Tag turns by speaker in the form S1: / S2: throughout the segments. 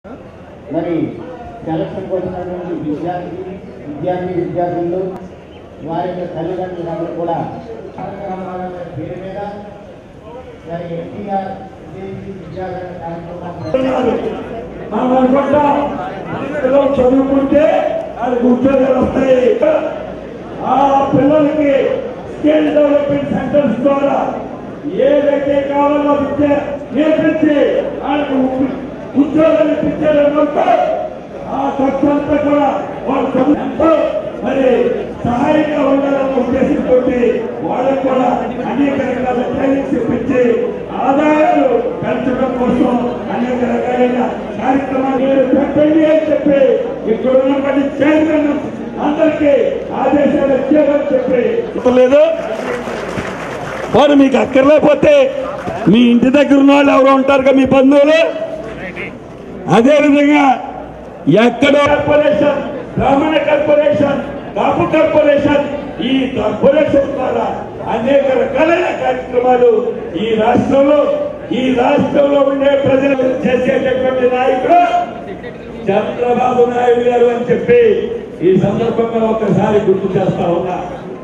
S1: మరి సెలక్షన్కి వచ్చినటువంటి విద్యార్థి విద్యార్థి విద్యార్థులు వారి యొక్క తల్లిదండ్రులందరూ కూడా తారక రామారావు గారి పేరు మీద మరి ఎన్టీఆర్ విదేశీ విద్యార్థి కార్యక్రమాన్ని
S2: మనం అనుకుంటాం పిల్లలు చదువుకుంటే వాళ్ళకి ఉద్యోగాలు వస్తాయి ఆ పిల్లలకి స్కిల్ డెవలప్మెంట్ సెంటర్స్ ద్వారా ఏదైతే కావాలో విద్య నేర్పించి వాళ్ళకి ఉ- ఉద్యోగాలు ఇప్పించారనుకుంటే ఆ ఖర్చు అంతా కూడా వాళ్ళు చదువు ఎంతో మరి సహాయంగా ఉండాలన్న ఉద్దేశంతో వాళ్ళకు కూడా అనేక రకాల ట్రైనింగ్స్ ఇప్పించి ఆదాయాలు పెంచడం కోసం అనేక రకాలైన కార్యక్రమాలు మీరు పెట్టండి అని చెప్పి ఇక్కడ ఉన్నటువంటి చైర్మన్ అందరికీ ఆదేశాలు ఇచ్చారని చెప్పి లేదు వారు మీకు అక్కర్లేకపోతే మీ ఇంటి దగ్గర ఉన్న వాళ్ళు ఎవరు ఉంటారుగా మీ బంధువులు అదే విధంగా ఎక్కడో corporation Brahmana corporation Kapu corporation ఈ కార్పొరేషన్ ద్వారా అనేక రకాలైన కార్యక్రమాలు ఈ రాష్ట్రంలో ఈ రాష్ట్రంలో ఉండే ప్రజలు చేసేటటువంటి నాయకుడు చంద్రబాబు నాయుడు గారు అని చెప్పి ఈ సందర్భంగా ఒకసారి గుర్తు చేస్తా ఉన్నా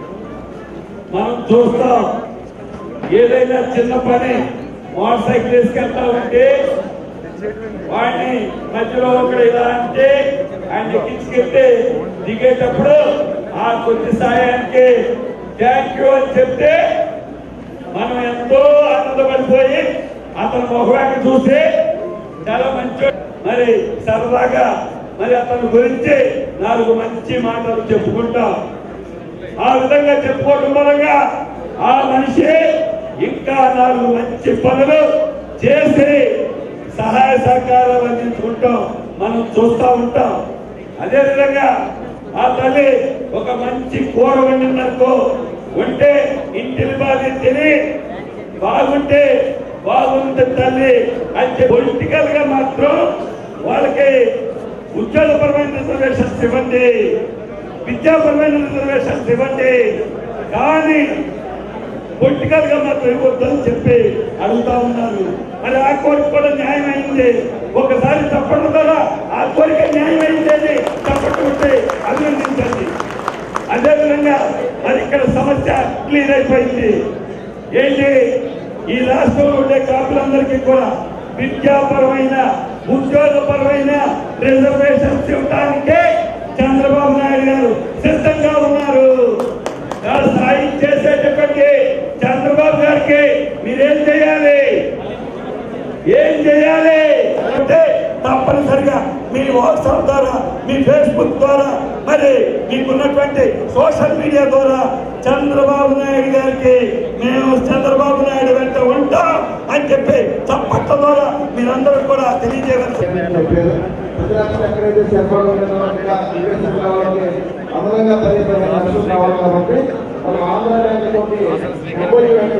S2: మనం చూస్తాం ఏదైనా చిన్న పని మోటార్ సైకిల్ తీసుకెళ్తా ఉంటే వాడిని మధ్యలో ఒకడు ఇలా అంటే ఆయన ఎక్కించుకెళ్తే దిగేటప్పుడు ఆ కొద్ది సాయానికి థ్యాంక్ యూ అని చెప్తే మనం ఎంతో ఆనందపడిపోయి అతను మొహవాన్ని చూసి చాలా మంచి మరి సరదాగా మరి అతని గురించి నాలుగు మంచి మాటలు చెప్పుకుంటాం ఆ విధంగా చెప్పుకోవడం మూలంగా ఆ మనిషి ఇంకా నాలుగు మంచి పనులు చేసి సహాయ సహకారాలు అందించుకుంటాం మనం చూస్తూ ఉంటాం అదే విధంగా ఆ తల్లి ఒక మంచి కూర వండిందనుకో ఉంటే ఇంటిని బాగా తిని బాగుంటే బాగుంది తల్లి అంటే పొలిటికల్ గా మాత్రం వాళ్ళకి ఉద్యోగపరమైన రిజర్వేషన్స్ ఇవ్వండి విద్యాపరమైన రిజర్వేషన్స్ ఇవ్వండి కానీ పొలిటికల్ గా మాత్రం ఇవ్వద్దని చెప్పి అడుగుతా ఉన్నారు మరి ఆ కోరిక కూడా న్యాయం అయింది ఒకసారి తప్పడం ద్వారా ఆ కోరిక న్యాయం అయింది తప్పట్టు ఉంటే అభినందించండి అదేవిధంగా మరి ఇక్కడ సమస్య క్లియర్ అయిపోయింది ఏంటి ఈ రాష్ట్రంలో ఉండే కాపులందరికీ కూడా విద్యాపరమైన ఉద్యోగపరమైన రిజర్వేషన్స్ ఇవ్వడానికే చంద్రబాబు నాయుడు గారు సిద్ధంగా ఉన్నారు ఆ సాయం చేసేటప్పటికి చంద్రబాబు గారికి మీరేం చేయాలి ఏం చేయాలి అంటే తప్పనిసరిగా మీ వాట్సాప్ ద్వారా మీ ఫేస్బుక్ ద్వారా మరి మీకున్నటువంటి సోషల్ మీడియా ద్వారా చంద్రబాబు నాయుడు గారికి మేము చంద్రబాబు నాయుడు వెంట ఉంటాం అని చెప్పి చప్పట్ల ద్వారా మీరందరూ కూడా తెలియజేయవలసి
S3: చెప్పారు ప్రజలకు ఎక్కడైతే సరిపడ ఉన్నట్టుగా ఇన్వెస్టర్ కావాలంటే అదనంగా పది పదిహేను లక్షలు కావాలి కాబట్టి మనం ఆంధ్ర బ్యాంక్ తోటి ఎంఓయూ